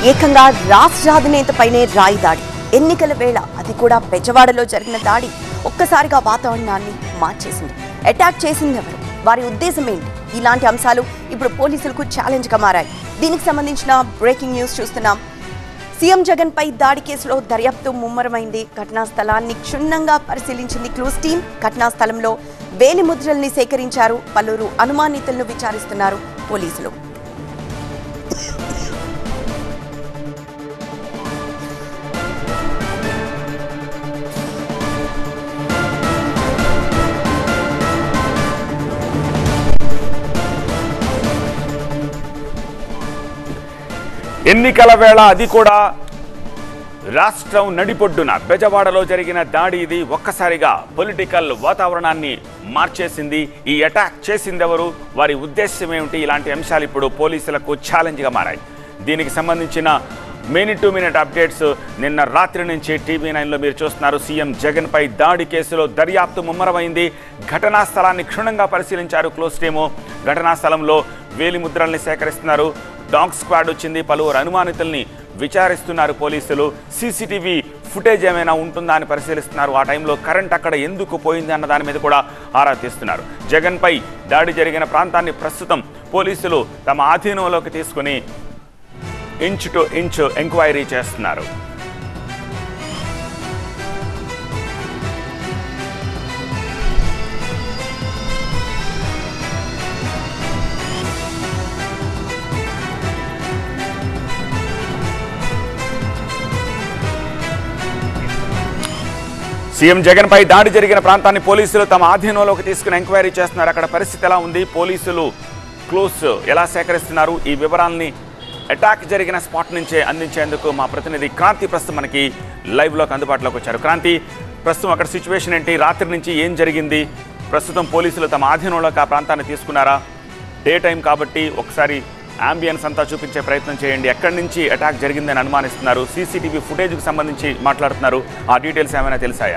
ఏకంగా రాష్ట్ర అధినేతపైనే రాయి దాడి ఎన్నికల వేళ అది కూడా బెజవాడలో జరిగిన దాడి ఒక్కసారిగా వాతావరణాన్ని మార్చేసింది అటాక్ చేసింది ఎవరు వారి ఉద్దేశం ఏంటి ఇలాంటి అంశాలు ఇప్పుడు పోలీసులకు ఛాలెంజ్గా మారాయి దీనికి సంబంధించిన బ్రేకింగ్ న్యూస్ చూస్తున్నాం సీఎం జగన్ పై దాడి కేసులో దర్యాప్తు ముమ్మరమైంది ఘటనా స్థలాన్ని క్షుణ్ణంగా పరిశీలించింది క్లూస్ టీం ఘటనా స్థలంలో వేలి ముద్రల్ని సేకరించారు పలువురు అనుమానితులను విచారిస్తున్నారు పోలీసులు ఎన్నికల వేళ అది కూడా రాష్ట్రం నడిపొడ్డున బెజవాడలో జరిగిన దాడి ఇది ఒక్కసారిగా పొలిటికల్ వాతావరణాన్ని మార్చేసింది ఈ అటాక్ చేసిందెవరు వారి ఉద్దేశం ఏమిటి ఇలాంటి అంశాలు ఇప్పుడు పోలీసులకు ఛాలెంజ్గా మారాయి దీనికి సంబంధించిన మినిట్ టు మినిట్ అప్డేట్స్ నిన్న రాత్రి నుంచి టీవీ నైన్లో మీరు చూస్తున్నారు సీఎం జగన్ పై దాడి కేసులో దర్యాప్తు ముమ్మరమైంది ఘటనా స్థలాన్ని క్షుణ్ణంగా పరిశీలించారు క్లోజ్ టీము ఘటనా స్థలంలో వేలి ముద్రల్ని సేకరిస్తున్నారు డాగ్ స్క్వాడ్ వచ్చింది పలువురు అనుమానితుల్ని విచారిస్తున్నారు పోలీసులు సీసీటీవీ ఫుటేజ్ ఏమైనా ఉంటుందా అని పరిశీలిస్తున్నారు ఆ టైంలో కరెంట్ అక్కడ ఎందుకు పోయింది అన్న దాని మీద కూడా ఆరా తీస్తున్నారు జగన్పై దాడి జరిగిన ప్రాంతాన్ని ప్రస్తుతం పోలీసులు తమ ఆధీనంలోకి తీసుకుని ఇంచ్ టు ఇంచ్ ఎంక్వైరీ చేస్తున్నారు సీఎం జగన్ పై దాడి జరిగిన ప్రాంతాన్ని పోలీసులు తమ ఆధీనంలోకి తీసుకుని ఎంక్వైరీ చేస్తున్నారు అక్కడ పరిస్థితి ఎలా ఉంది పోలీసులు క్లూస్ ఎలా సేకరిస్తున్నారు ఈ వివరాల్ని అటాక్ జరిగిన స్పాట్ నుంచే అందించేందుకు మా ప్రతినిధి క్రాంతి ప్రస్తుతం మనకి లైవ్లోకి అందుబాటులోకి వచ్చారు క్రాంతి ప్రస్తుతం అక్కడ సిచ్యువేషన్ ఏంటి రాత్రి నుంచి ఏం జరిగింది ప్రస్తుతం పోలీసులు తమ ఆధీనంలోకి ఆ ప్రాంతాన్ని తీసుకున్నారా డే టైం కాబట్టి ఒకసారి అంబియన్స్ అంతా చూపించే ప్రయత్నం చేయండి ఎక్కడి నుంచి అటాక్ జరిగిందని అనుమానిస్తున్నారు సీసీటీవీ ఫుటేజ్కి సంబంధించి మాట్లాడుతున్నారు ఆ డీటెయిల్స్ ఏమైనా తెలిసాయా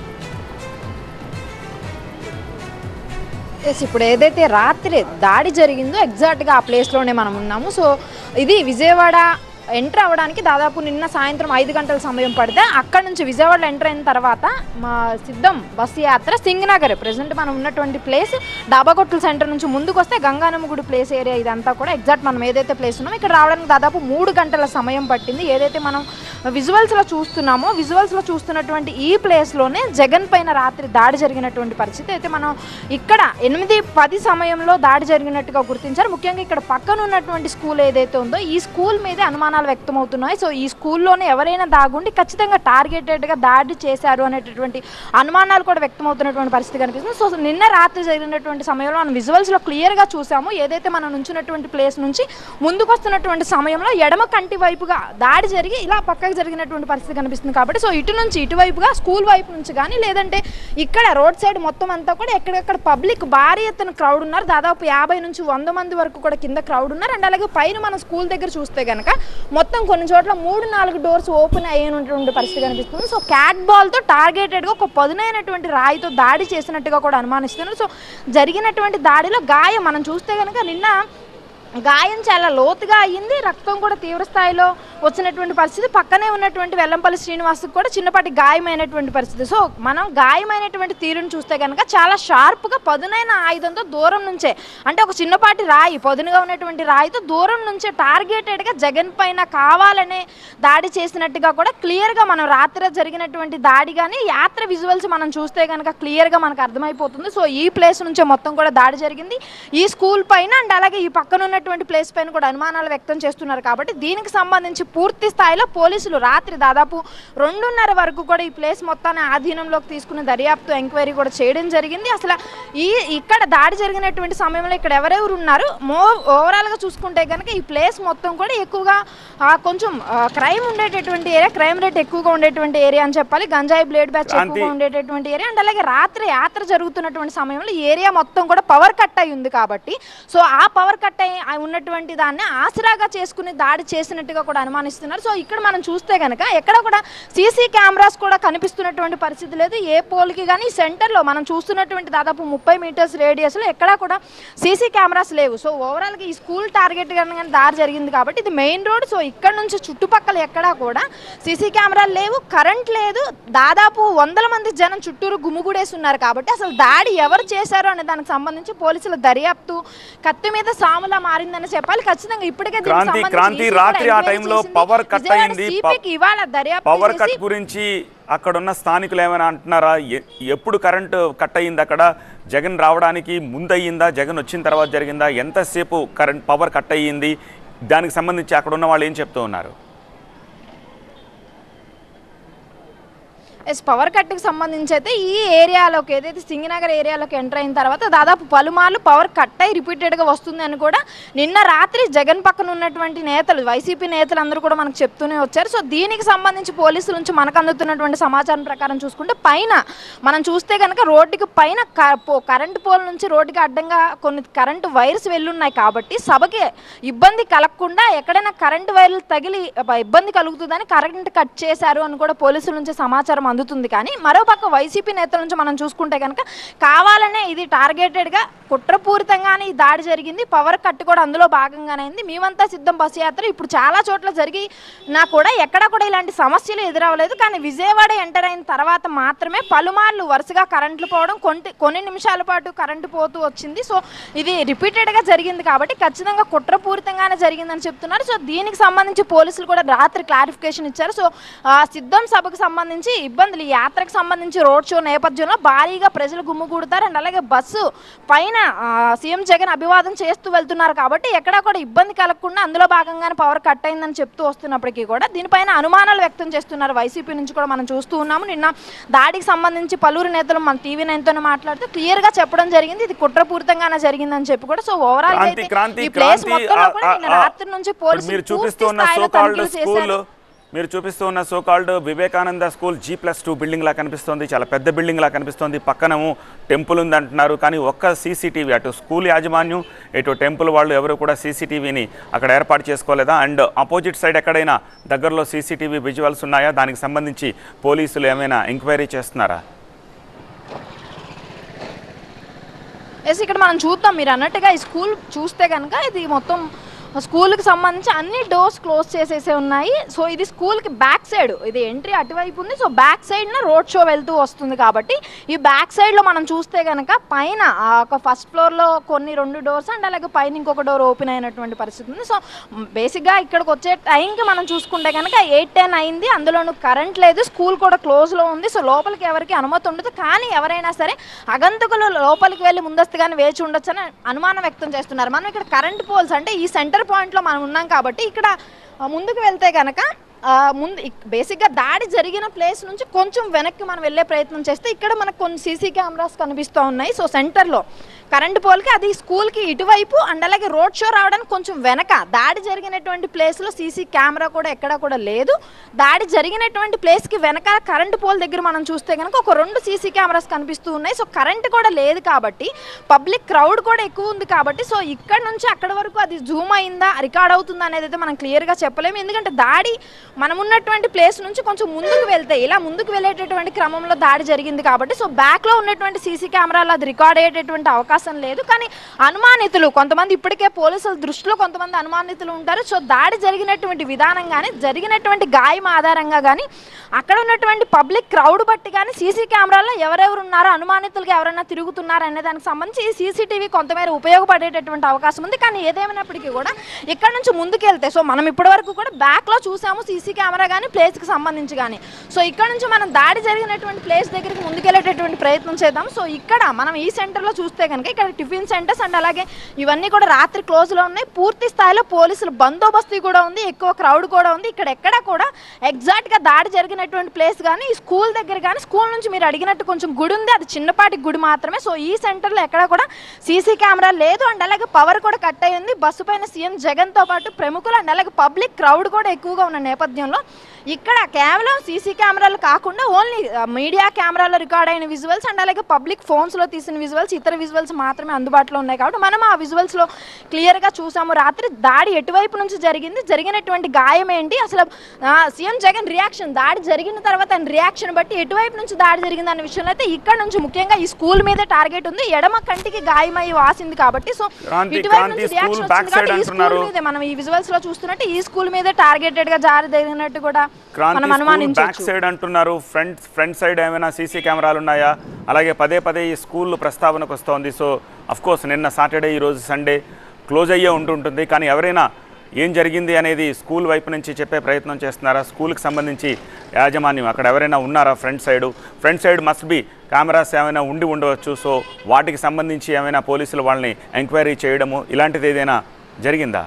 ఎస్ ఇప్పుడు ఏదైతే రాత్రి దాడి జరిగిందో ఎగ్జాక్ట్గా ఆ ప్లేస్లోనే మనం ఉన్నాము సో ఇది విజయవాడ ఎంటర్ అవ్వడానికి దాదాపు నిన్న సాయంత్రం ఐదు గంటల సమయం పడితే అక్కడ నుంచి విజయవాడలో ఎంటర్ అయిన తర్వాత మా సిద్ధం బస్సు యాత్ర సింగనగర్ ప్రజెంట్ మనం ఉన్నటువంటి ప్లేస్ డాబాకొట్టుల సెంటర్ నుంచి ముందుకు వస్తే గంగానమ్మ గుడి ప్లేస్ ఏరియా ఇదంతా కూడా ఎగ్జాక్ట్ మనం ఏదైతే ప్లేస్ ఉన్నామో ఇక్కడ రావడానికి దాదాపు మూడు గంటల సమయం పట్టింది ఏదైతే మనం విజువల్స్లో చూస్తున్నామో విజువల్స్లో చూస్తున్నటువంటి ఈ ప్లేస్లోనే జగన్ పైన రాత్రి దాడి జరిగినటువంటి పరిస్థితి అయితే మనం ఇక్కడ ఎనిమిది పది సమయంలో దాడి జరిగినట్టుగా గుర్తించారు ముఖ్యంగా ఇక్కడ పక్కన ఉన్నటువంటి స్కూల్ ఏదైతే ఉందో ఈ స్కూల్ మీదే అనుమానాలు వ్యక్తమవుతున్నాయి సో ఈ స్కూల్లోనే ఎవరైనా దాగుండి ఖచ్చితంగా టార్గెటెడ్గా దాడి చేశారు అనేటటువంటి అనుమానాలు కూడా వ్యక్తమవుతున్నటువంటి పరిస్థితి కనిపిస్తుంది సో నిన్న రాత్రి జరిగినటువంటి సమయంలో మనం విజువల్స్లో క్లియర్గా చూసాము ఏదైతే మనం నుంచున్నటువంటి ప్లేస్ నుంచి ముందుకు వస్తున్నటువంటి సమయంలో ఎడమ కంటి వైపుగా దాడి జరిగి ఇలా పక్కకు జరిగినటువంటి పరిస్థితి కనిపిస్తుంది కాబట్టి సో ఇటు నుంచి ఇటువైపుగా స్కూల్ వైపు నుంచి కానీ లేదంటే ఇక్కడ రోడ్ సైడ్ మొత్తం అంతా కూడా ఎక్కడెక్కడ పబ్లిక్ భారీ ఎత్తున క్రౌడ్ ఉన్నారు దాదాపు యాభై నుంచి వంద మంది వరకు కూడా కింద క్రౌడ్ ఉన్నారు అండ్ అలాగే పైన మన స్కూల్ దగ్గర చూస్తే కనుక మొత్తం కొన్ని చోట్ల మూడు నాలుగు డోర్స్ ఓపెన్ అయ్యేటువంటి పరిస్థితి కనిపిస్తుంది సో క్యాట్ బాల్తో టార్గెటెడ్గా ఒక పదునైనటువంటి రాయితో దాడి చేసినట్టుగా కూడా అనుమానిస్తున్నారు సో జరిగినటువంటి దాడిలో గాయం మనం చూస్తే కనుక నిన్న గాయం చాలా లోతుగా అయ్యింది రక్తం కూడా తీవ్ర స్థాయిలో వచ్చినటువంటి పరిస్థితి పక్కనే ఉన్నటువంటి వెల్లంపల్లి శ్రీనివాస్కి కూడా చిన్నపాటి గాయమైనటువంటి పరిస్థితి సో మనం గాయమైనటువంటి తీరును చూస్తే కనుక చాలా షార్ప్గా పదునైన ఆయుధంతో దూరం నుంచే అంటే ఒక చిన్నపాటి రాయి పదునుగా ఉన్నటువంటి రాయితో దూరం నుంచే టార్గెటెడ్గా జగన్ పైన కావాలనే దాడి చేసినట్టుగా కూడా క్లియర్గా మనం రాత్రి జరిగినటువంటి దాడి కానీ యాత్ర విజువల్స్ మనం చూస్తే కనుక క్లియర్గా మనకు అర్థమైపోతుంది సో ఈ ప్లేస్ నుంచే మొత్తం కూడా దాడి జరిగింది ఈ స్కూల్ పైన అండ్ అలాగే ఈ పక్కన ఉన్నటువంటి ప్లేస్ పైన కూడా అనుమానాలు వ్యక్తం చేస్తున్నారు కాబట్టి దీనికి సంబంధించి పూర్తి స్థాయిలో పోలీసులు రాత్రి దాదాపు రెండున్నర వరకు కూడా ఈ ప్లేస్ మొత్తాన్ని ఆధీనంలోకి తీసుకుని దర్యాప్తు ఎంక్వైరీ కూడా చేయడం జరిగింది అసలు ఈ ఇక్కడ దాడి జరిగినటువంటి సమయంలో ఇక్కడ ఎవరెవరు ఉన్నారు మో ఓవరాల్గా చూసుకుంటే కనుక ఈ ప్లేస్ మొత్తం కూడా ఎక్కువగా ఆ, కొంచెం క్రైమ్ ఉండేటటువంటి ఏరియా క్రైమ్ రేట్ ఎక్కువగా ఉండేటువంటి ఏరియా అని చెప్పాలి గంజాయి బ్లేడ్ బ్యాచ్ క్రాంతి. ఎక్కువగా ఉండేటటువంటి ఏరియా అండ్ అలాగే రాత్రి యాత్ర జరుగుతున్నటువంటి సమయంలో ఈ ఏరియా మొత్తం కూడా పవర్ కట్ అయి ఉంది కాబట్టి సో ఆ పవర్ కట్ అయి ఆ ఉన్నటువంటి దాన్ని ఆసరాగా చేసుకుని దాడి చేసినట్టుగా కూడా అనుమానం అనుమానిస్తున్నారు సో ఇక్కడ మనం చూస్తే కనుక ఎక్కడ కూడా సీసీ కెమెరాస్ కూడా కనిపిస్తున్నటువంటి పరిస్థితి లేదు ఏ పోల్కి కానీ సెంటర్లో మనం చూస్తున్నటువంటి దాదాపు ముప్పై మీటర్స్ రేడియస్లో ఎక్కడా కూడా సీసీ కెమెరాస్ లేవు సో ఓవరాల్గా ఈ స్కూల్ టార్గెట్ కానీ దారి జరిగింది కాబట్టి ఇది మెయిన్ రోడ్ సో ఇక్కడ నుంచి చుట్టుపక్కల ఎక్కడా కూడా సీసీ కెమెరాలు లేవు కరెంట్ లేదు దాదాపు వందల మంది జనం చుట్టూరు గుమిగూడేసి ఉన్నారు కాబట్టి అసలు దాడి ఎవరు చేశారు అనే దానికి సంబంధించి పోలీసుల దర్యాప్తు కత్తి మీద సాములా మారిందని చెప్పాలి ఖచ్చితంగా ఇప్పటికే దీనికి క్రాంతి సంబంధించి క్రాంతి ఈసీ కూడా రాత్రి ఆ ఎంక్వైరీ టైంలో చేసింది. పవర్ కట్ విజయవాడ అయింది సిపికి ఇవాళ దర్యాప్తు పవర్ కట్ చేసి గురించి అక్కడున్న స్థానికులు ఏమైనా అంటున్నారా ఎ- ఎప్పుడు కరెంటు కట్ అయ్యింది అక్కడ జగన్ రావడానికి ముందయ్యిందా జగన్ వచ్చిన తర్వాత జరిగిందా ఎంతసేపు కరెంట్ పవర్ కట్ అయ్యింది దానికి సంబంధించి అక్కడ ఉన్న వాళ్ళు ఏం చెప్తూ ఉన్నారు ఎస్ పవర్ కట్కి సంబంధించి అయితే ఈ ఏరియాలోకి ఏదైతే సింగనగర్ ఏరియాలోకి ఎంటర్ అయిన తర్వాత దాదాపు పలుమార్లు పవర్ కట్ అయి రిపీటెడ్గా వస్తుంది అని కూడా నిన్న రాత్రి జగన్ పక్కన ఉన్నటువంటి నేతలు వైసీపీ నేతలు అందరూ కూడా మనకు చెప్తూనే వచ్చారు సో దీనికి సంబంధించి పోలీసుల నుంచి మనకు అందుతున్నటువంటి సమాచారం ప్రకారం చూసుకుంటే పైన మనం చూస్తే కనుక రోడ్డుకి పైన క- పో- కరెంటు పోల్ నుంచి రోడ్డుకి అడ్డంగా కొన్ని కరెంటు వైర్స్ వెళ్ళున్నాయి కాబట్టి సభకి ఇబ్బంది కలగకుండా ఎక్కడైనా కరెంటు వైర్లు తగిలి అబ్బా, ఇబ్బంది కలుగుతుందని కరెంట్ కట్ చేశారు అని కూడా పోలీసుల నుంచి సమాచారం అందుతుంది కానీ మరోపక్క వైసీపీ నేతల నుంచి మనం చూసుకుంటే కనుక కావాలనే ఇది టార్గెటెడ్గా కుట్రపూరితంగానే ఈ దాడి జరిగింది పవర్ కట్ కూడా అందులో భాగంగానే అయింది మేమంతా సిద్ధం బస్సు యాత్ర ఇప్పుడు చాలా చోట్ల జరిగి నా కూడా ఎక్కడ కూడా ఇలాంటి సమస్యలు ఎదురవ్వలేదు కానీ విజయవాడ ఎంటర్ అయిన తర్వాత మాత్రమే పలుమార్లు వరుసగా కరెంట్లు పోవడం కొన్ని కొన్ని నిమిషాల పాటు కరెంటు పోతూ వచ్చింది సో ఇది రిపీటెడ్గా జరిగింది కాబట్టి ఖచ్చితంగా కుట్రపూరితంగానే జరిగిందని చెప్తున్నారు సో దీనికి సంబంధించి పోలీసులు కూడా రాత్రి క్లారిఫికేషన్ ఇచ్చారు సో ఆ, సిద్ధం సభకు సంబంధించి ఇబ్బందులు ఈ యాత్రకు సంబంధించి రోడ్ షో నేపథ్యంలో భారీగా ప్రజలు గుమ్ముగూడతారు అండ్ అలాగే బస్సు పైన ఆ, సీఎం జగన్ అభివాదం చేస్తూ వెళ్తున్నారు కాబట్టి ఎక్కడా కూడా ఇబ్బంది కలగకుండా అందులో భాగంగానే పవర్ కట్ అయిందని చెప్తూ వస్తున్నప్పటికీ కూడా దీనిపైన అనుమానాలు వ్యక్తం చేస్తున్నారు వైసీపీ నుంచి కూడా మనం చూస్తూ ఉన్నాము నిన్న దాడికి సంబంధించి పలువురు నేతలు మన టీవీ నైన్తో మాట్లాడుతూ క్లియర్ గా చెప్పడం జరిగింది ఇది కుట్రపూరితంగానే జరిగిందని చెప్పి కూడా సో ఓవరాల్ క్రాంతి క్రాంతి ఈ ప్లేస్ క్రాంతి మొత్తంలో ఆ- కూడా ఆ- నిన్న ఆ- రాత్రి నుంచి ఇప్పుడు పోలీసులు మీరు పూర్తి చూపిస్తూ ఉన్న స్థాయిలో సోకాల్డ్ తనిఖీలు స్కూల్ చేశారు. మీరు చూపిస్తూ ఉన్న so called Vivekananda school G plus two building లా కనిపిస్తోంది చాలా పెద్ద బిల్డింగ్ లా కనిపిస్తోంది పక్కనేమో టెంపుల్ ఉంది అంటున్నారు కానీ ఒక్క సీసీటీవీ అటు స్కూల్ యాజమాన్యం ఇటు టెంపుల్ వాళ్ళు ఎవరు కూడా సీసీటీవీని అక్కడ ఏర్పాటు చేసుకోలేదా అండ్ ఆపోజిట్ సైడ్ ఎక్కడైనా దగ్గరలో సీసీటీవీ విజువల్స్ ఉన్నాయా దానికి సంబంధించి పోలీసులు ఏమైనా ఎంక్వైరీ చేస్తున్నారా ఎస్ ఇక్కడ మనం చూద్దాం మీరు అన్నట్టుగా ఈ స్కూల్ చూస్తే కనుక ఇది మొత్తం స్కూల్కి సంబంధించి అన్ని డోర్స్ క్లోజ్ చేసేసే ఉన్నాయి సో ఇది స్కూల్కి బ్యాక్ సైడ్ ఇది ఎంట్రీ అటువైపు ఉంది సో బ్యాక్ సైడ్న రోడ్ షో వెళ్తూ వస్తుంది కాబట్టి ఈ బ్యాక్ సైడ్లో మనం చూస్తే కనుక పైన ఆ ఒక ఫస్ట్ ఫ్లోర్లో కొన్ని రెండు డోర్స్ అండ్ అలాగే పైన ఇంకొక డోర్ ఓపెన్ అయినటువంటి పరిస్థితి ఉంది సో బేసిక్గా ఇక్కడికి వచ్చే టైంకి మనం చూసుకుంటే కనుక ఎయిట్ టెన్ అయింది అందులోనూ కరెంట్ లేదు స్కూల్ కూడా క్లోజ్లో ఉంది సో లోపలికి ఎవరికి అనుమతి ఉండదు కానీ ఎవరైనా సరే అగంతకులు లోపలికి వెళ్ళి ముందస్తుగానే వేచి ఉండొచ్చని అనుమానం వ్యక్తం చేస్తున్నారు మనం ఇక్కడ కరెంట్ పోల్స్ అంటే ఈ సెంటర్ పాయింట్లో మనం ఉన్నాం కాబట్టి ఇక్కడ ఆ, ముందుకు వెళ్తే కనుక ఆ, ముందు ఇక్- బేసిక్గా దాడి జరిగిన ప్లేస్ నుంచి కొంచెం వెనక్కి మనం వెళ్ళే ప్రయత్నం చేస్తే ఇక్కడ మనకు కొన్ని సీసీ కెమెరాస్ కనిపిస్తూ ఉన్నాయి సో సెంటర్లో కరెంట్ పోల్కి అది స్కూల్కి ఇటువైపు అండ్ అలాగే రోడ్ షో రావడానికి కొంచెం వెనక దాడి జరిగినటువంటి ప్లేస్లో సీసీ కెమెరా కూడా ఎక్కడా కూడా లేదు దాడి జరిగినటువంటి ప్లేస్కి వెనక కరెంట్ పోల్ దగ్గర మనం చూస్తే కనుక ఒక రెండు సీసీ కెమెరాస్ కనిపిస్తూ ఉన్నాయి సో కరెంట్ కూడా లేదు కాబట్టి పబ్లిక్ క్రౌడ్ కూడా ఎక్కువ ఉంది కాబట్టి సో ఇక్కడ నుంచి అక్కడ వరకు అది జూమ్ అయిందా రికార్డ్ అవుతుందా అనేది అయితే మనం క్లియర్గా చెప్పలేము ఎందుకంటే దాడి మనం ఉన్నటువంటి ప్లేస్ నుంచి కొంచెం ముందుకు వెళ్తే ఇలా ముందుకు వెళ్ళేటటువంటి క్రమంలో దాడి జరిగింది కాబట్టి సో బ్యాక్లో ఉన్నటువంటి సీసీ కెమెరాలు అది రికార్డ్ అయ్యేటటువంటి అవకాశం లేదు కానీ అనుమానితులు కొంతమంది ఇప్పటికే పోలీసుల దృష్టిలో కొంతమంది అనుమానితులు ఉంటారు సో దాడి జరిగినటువంటి విధానం కానీ జరిగినటువంటి గాయం ఆధారంగా కానీ అక్కడ ఉన్నటువంటి పబ్లిక్ క్రౌడ్ బట్టి కానీ సీసీ కెమెరాలో ఎవరెవరు ఉన్నారో అనుమానితులుగా ఎవరైనా తిరుగుతున్నారో అనే దానికి సంబంధించి ఈ సీసీటీవీ కొంతమేర ఉపయోగపడేటటువంటి అవకాశం ఉంది కానీ ఏదేమైనప్పటికీ కూడా ఇక్కడ నుంచి ముందుకెళ్తే సో మనం ఇప్పటివరకు కూడా బ్యాక్లో చూసాము సీసీ కెమెరా కానీ ప్లేస్కి సంబంధించి కానీ సో ఇక్కడ నుంచి మనం దాడి జరిగినటువంటి ప్లేస్ దగ్గరికి ముందుకెళ్ళేటటువంటి ప్రయత్నం చేద్దాం సో ఇక్కడ మనం ఈ సెంటర్లో చూస్తే కనుక ఇక్కడ టిఫిన్ సెంటర్స్ అండ్ అలాగే ఇవన్నీ కూడా రాత్రి క్లోజ్లో ఉన్నాయి పూర్తి స్థాయిలో పోలీసులు బందోబస్తు కూడా ఉంది ఎక్కువ క్రౌడ్ కూడా ఉంది ఇక్కడ ఎక్కడ కూడా ఎగ్జాక్ట్గా దాడి జరిగినటువంటి ప్లేస్ కానీ ఈ స్కూల్ దగ్గర కానీ స్కూల్ నుంచి మీరు అడిగినట్టు కొంచెం గుడి ఉంది అది చిన్నపాటి గుడి మాత్రమే సో ఈ సెంటర్లో ఎక్కడ కూడా సీసీ కెమెరా లేదు అండ్ అలాగే పవర్ కూడా కట్ అయ్యింది బస్సు పైన సీఎం జగన్తో పాటు ప్రముఖులు అండ్ అలాగే పబ్లిక్ క్రౌడ్ కూడా ఎక్కువగా ఉన్న నేపథ్యంలో ఇక్కడ కేవలం సీసీ కెమెరాలు కాకుండా ఓన్లీ మీడియా కెమెరాలో రికార్డ్ అయిన విజువల్స్ అండ్ అలాగే పబ్లిక్ ఫోన్స్లో తీసిన విజువల్స్ ఇతర విజువల్స్ మాత్రమే అందుబాటులో ఉన్నాయి కాబట్టి మనం ఆ విజువల్స్లో క్లియర్గా చూసాము రాత్రి దాడి ఎటువైపు నుంచి జరిగింది జరిగినటువంటి గాయం ఏంటి అసలు ఆ, సీఎం జగన్ రియాక్షన్ దాడి జరిగిన తర్వాత ఆయన రియాక్షన్ బట్టి ఎటువైపు నుంచి దాడి జరిగింది అనే విషయంలో అయితే ఇక్కడ నుంచి ముఖ్యంగా ఈ స్కూల్ మీద టార్గెట్ ఉంది ఎడమ కంటికి గాయమై వాసింది కాబట్టి సో క్రాంతి- ఇటువైపు క్రాంతి నుంచి రియాక్షన్ స్కూల్ బ్యాక్ వచ్చింది కాబట్టి సైడ్ ఈ స్కూల్ అంటున్నారు. మీదే మనం ఈ విజువల్స్ లో చూస్తున్నట్టు ఈ స్కూల్ మీద టార్గెటెడ్ గా జారి జరిగినట్టు కూడా క్రాంతి మనం స్కూల్ బ్యాక్ అనుమానించవచ్చు సైడ్ అంటున్నారు ఫ్రంట్ ఫ్రంట్ సైడ్ ఏమైనా సీసీ కెమెరాలు ఉన్నాయా అలాగే పదే పదే ఈ స్కూల్ ప్రస్తావనకు వస్తోంది సో అఫ్ కోర్స్ నిన్న సాటర్డే ఈ రోజు సండే క్లోజ్ అయ్యే ఉంటుంటుంది కానీ ఎవరైనా ఏం జరిగింది అనేది స్కూల్ వైపు నుంచి చెప్పే ప్రయత్నం చేస్తున్నారా స్కూల్కి సంబంధించి యాజమాన్యం అక్కడ ఎవరైనా ఉన్నారా front side front side must be cameras ఏమైనా ఉండి ఉండవచ్చు సో వాటికి సంబంధించి ఏమైనా పోలీసులు వాళ్ళని ఎంక్వైరీ చేయడము ఇలాంటిది ఏదైనా జరిగిందా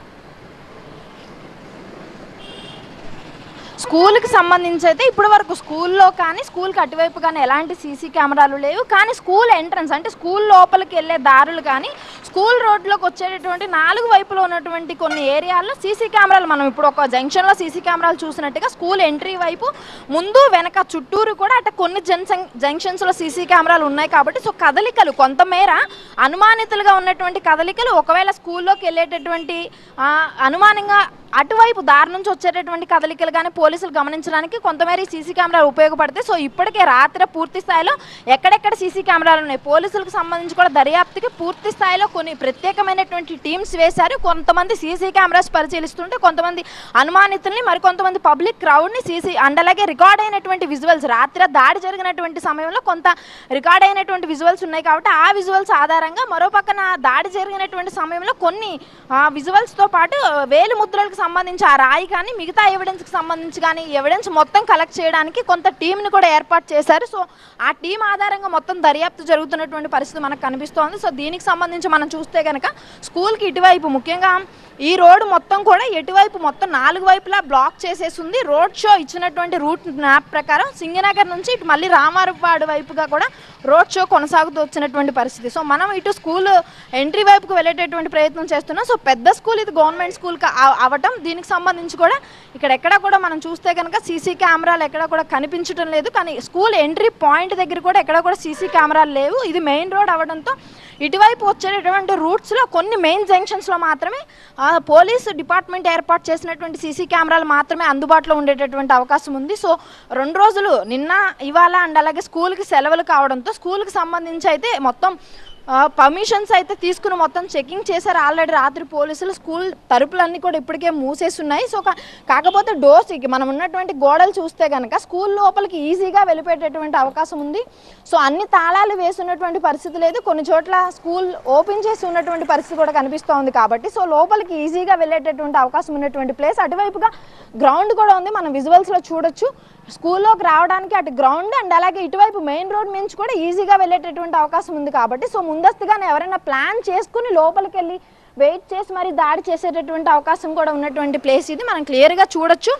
స్కూల్కి సంబంధించి అయితే ఇప్పటి వరకు స్కూల్లో కానీ స్కూల్కి అటువైపు కానీ ఎలాంటి సీసీ కెమెరాలు లేవు కానీ స్కూల్ ఎంట్రన్స్ అంటే స్కూల్ లోపలికి వెళ్ళే దారులు కానీ స్కూల్ రోడ్లోకి వచ్చేటటువంటి నాలుగు వైపులో ఉన్నటువంటి కొన్ని ఏరియాల్లో సీసీ కెమెరాలు మనం ఇప్పుడు ఒక జంక్షన్లో సీసీ కెమెరాలు చూసినట్టుగా స్కూల్ ఎంట్రీ వైపు ముందు వెనక చుట్టూరు కూడా అట్లా కొన్ని జంక్షన్ జంక్షన్స్లో సీసీ కెమెరాలు ఉన్నాయి కాబట్టి సో కదలికలు కొంతమేర అనుమానితులుగా ఉన్నటువంటి కదలికలు ఒకవేళ స్కూల్లోకి వెళ్ళేటటువంటి ఆ, అనుమానంగా అటువైపు దారి నుంచి వచ్చేటటువంటి కదలికలు కానీ పోలీసులు గమనించడానికి కొంతమేర సీసీ కెమెరాలు ఉపయోగపడతాయి సో ఇప్పటికే రాత్రి పూర్తి స్థాయిలో ఎక్కడెక్కడ సీసీ కెమెరాలు ఉన్నాయి పోలీసులకు సంబంధించి కూడా దర్యాప్తుకి పూర్తి స్థాయిలో కొన్ని ప్రత్యేకమైనటువంటి టీమ్స్ వేశారు కొంతమంది సీసీ కెమెరాస్ పరిశీలిస్తుంటే కొంతమంది అనుమానితుల్ని మరికొంతమంది పబ్లిక్ క్రౌడ్ని సీసీ అండ్ అలాగే రికార్డ్ అయినటువంటి విజువల్స్ రాత్రి దాడి జరిగినటువంటి సమయంలో కొంత రికార్డ్ అయినటువంటి విజువల్స్ ఉన్నాయి కాబట్టి ఆ విజువల్స్ ఆధారంగా మరో పక్కన దాడి జరిగినటువంటి సమయంలో కొన్ని విజువల్స్తో పాటు వేలు ముద్రలకు సంబంధించి ఆ రాయి కానీ మిగతా ఎవిడెన్స్కి సంబంధించి కానీ ఎవిడెన్స్ మొత్తం కలెక్ట్ చేయడానికి కొంత టీంని కూడా ఏర్పాటు చేశారు సో ఆ టీం ఆధారంగా మొత్తం దర్యాప్తు జరుగుతున్నటువంటి పరిస్థితి మనకు కనిపిస్తోంది సో దీనికి సంబంధించి మనం చూస్తే కనుక స్కూల్కి ఇటువైపు ముఖ్యంగా ఈ రోడ్డు మొత్తం కూడా ఎటువైపు మొత్తం నాలుగు వైపులా బ్లాక్ చేసేసింది రోడ్ షో ఇచ్చినటువంటి రూట్ మ్యాప్ ప్రకారం సింగనగర్ నుంచి ఇటు మళ్ళీ రామారపాడు వైపుగా కూడా రోడ్ షో కొనసాగుతూ వచ్చినటువంటి పరిస్థితి సో మనం ఇటు స్కూల్ ఎంట్రీ వైపుకు వెళ్ళేటటువంటి ప్రయత్నం చేస్తున్నాం సో పెద్ద స్కూల్ ఇది గవర్నమెంట్ స్కూల్ అవటం దీనికి సంబంధించి కూడా ఇక్కడ ఎక్కడ కూడా మనం చూస్తే కనుక సీసీ కెమెరాలు ఎక్కడ కూడా కనిపించడం లేదు కానీ స్కూల్ ఎంట్రీ పాయింట్ దగ్గర కూడా ఎక్కడ కూడా సీసీ కెమెరాలు లేవు ఇది మెయిన్ రోడ్ అవడంతో ఇటువైపు వచ్చేటటువంటి రూట్స్లో కొన్ని మెయిన్ జంక్షన్స్లో మాత్రమే ఆ, పోలీసు డిపార్ట్మెంట్ ఏర్పాటు చేసినటువంటి సీసీ కెమెరాలు మాత్రమే అందుబాటులో ఉండేటటువంటి అవకాశం ఉంది సో రెండు రోజులు నిన్న ఇవాళ అండ్ అలాగే స్కూల్కి సెలవులు కావడంతో స్కూల్కి సంబంధించి అయితే మొత్తం పర్మిషన్స్ అయితే తీసుకుని మొత్తం చెకింగ్ చేశారు ఆల్రెడీ రాత్రి పోలీసులు స్కూల్ తలుపులన్నీ కూడా ఇప్పటికే మూసేస్తున్నాయి సో కా- కాకపోతే డోర్స్ ఇక మనం ఉన్నటువంటి గోడలు చూస్తే కనుక స్కూల్ లోపలికి ఈజీగా వెళ్ళిపోయేటటువంటి అవకాశం ఉంది సో అన్ని తాళాలు వేసున్నటువంటి పరిస్థితి లేదు కొన్ని చోట్ల స్కూల్ ఓపెన్ చేసి ఉన్నటువంటి పరిస్థితి కూడా కనిపిస్తోంది కాబట్టి సో లోపలికి ఈజీగా వెళ్ళేటటువంటి అవకాశం ఉన్నటువంటి ప్లేస్ అటువైపుగా గ్రౌండ్ కూడా ఉంది మనం విజువల్స్లో చూడొచ్చు స్కూల్లోకి రావడానికి అటు గ్రౌండ్ అండ్ అలాగే ఇటువైపు మెయిన్ రోడ్ నుంచి కూడా ఈజీగా వెళ్ళేటటువంటి అవకాశం ఉంది కాబట్టి సో ముందస్తుగానే ఎవరైనా ప్లాన్ చేసుకుని లోపలికి వెళ్ళి వెయిట్ చేసి మరి దాడి చేసేటటువంటి అవకాశం కూడా ఉన్నటువంటి ప్లేస్ ఇది మనం క్లియర్గా చూడొచ్చు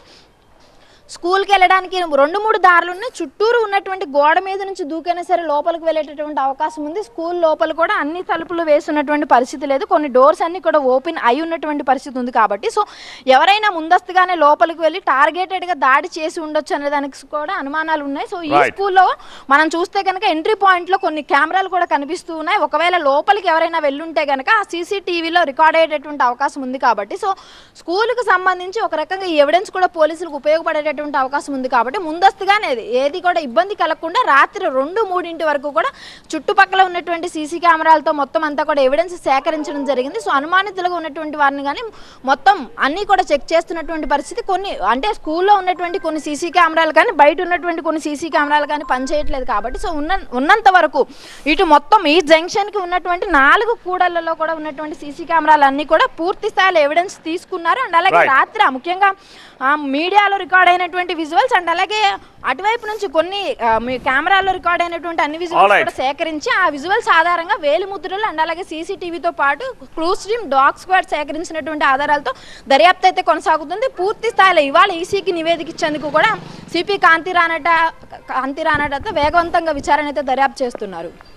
స్కూల్కి వెళ్ళడానికి రెండు మూడు దారులు ఉన్నాయి చుట్టూరు ఉన్నటువంటి గోడ మీద నుంచి దూకైనా సరే లోపలికి వెళ్ళేటటువంటి అవకాశం ఉంది స్కూల్ లోపల కూడా అన్ని తలుపులు వేసున్నటువంటి పరిస్థితి లేదు కొన్ని డోర్స్ అన్ని కూడా ఓపెన్ అయి ఉన్నటువంటి పరిస్థితి ఉంది కాబట్టి సో ఎవరైనా ముందస్తుగానే లోపలికి వెళ్ళి టార్గెటెడ్గా దాడి చేసి ఉండొచ్చు అనే దానికి కూడా అనుమానాలు ఉన్నాయి సో ఈ Right. స్కూల్లో మనం చూస్తే కనుక ఎంట్రీ పాయింట్లో కొన్ని కెమెరాలు కూడా కనిపిస్తూ ఉన్నాయి ఒకవేళ లోపలికి ఎవరైనా వెళ్ళుంటే కనుక ఆ సీసీటీవీలో రికార్డ్ అయ్యేటటువంటి అవకాశం ఉంది కాబట్టి సో స్కూల్కి సంబంధించి ఒక రకంగా ఈ ఎవిడెన్స్ కూడా పోలీసులకు ఉపయోగపడేటటువంటి అవకాశం ఉంది కాబట్టి ముందస్తుగానే ఇది ఏది కూడా ఇబ్బంది కలగకుండా రాత్రి రెండు మూడింటి వరకు కూడా చుట్టుపక్కల ఉన్నటువంటి సీసీ కెమెరాలతో మొత్తం అంతా కూడా ఎవిడెన్స్ సేకరించడం జరిగింది సో అనుమానితులుగా ఉన్నటువంటి వారిని కానీ మొత్తం అన్నీ కూడా చెక్ చేస్తున్నటువంటి పరిస్థితి కొన్ని అంటే స్కూల్లో ఉన్నటువంటి కొన్ని సీసీ కెమెరాలు కానీ బయట ఉన్నటువంటి కొన్ని సీసీ కెమెరాలు కానీ పనిచేయట్లేదు కాబట్టి సో ఉన్న ఉన్నంత వరకు ఇటు మొత్తం ఈ జంక్షన్కి ఉన్నటువంటి నాలుగు కూడళ్లలో కూడా ఉన్నటువంటి సీసీ కెమెరాలు అన్నీ కూడా పూర్తి స్థాయిలో ఎవిడెన్స్ తీసుకున్నారు అండ్ అలాగే Right. రాత్రి ఆ ముఖ్యంగా ఆ, మీడియాలో రికార్డ్ అయినటువంటి విజువల్స్ అండ్ అలాగే అటువైపు నుంచి కొన్ని ఆ, మీ కెమెరాలో రికార్డ్ అయినటువంటి అన్ని విజువల్స్ Alright. కూడా సేకరించి ఆ విజువల్స్ ఆధారంగా వేలి ముద్రలు అండ్ అలాగే సీసీటీవీతో పాటు క్రూస్ టీమ్ డాగ్ స్క్వాడ్ సేకరించినటువంటి ఆధారాలతో దర్యాప్తు అయితే కొనసాగుతుంది పూర్తి స్థాయిలో ఇవాళ ఈసీకి నివేదిక ఇచ్చేందుకు కూడా సిపి కాంతి రానట కాంతి రానట వేగవంతంగా విచారణ అయితే దర్యాప్తు చేస్తున్నారు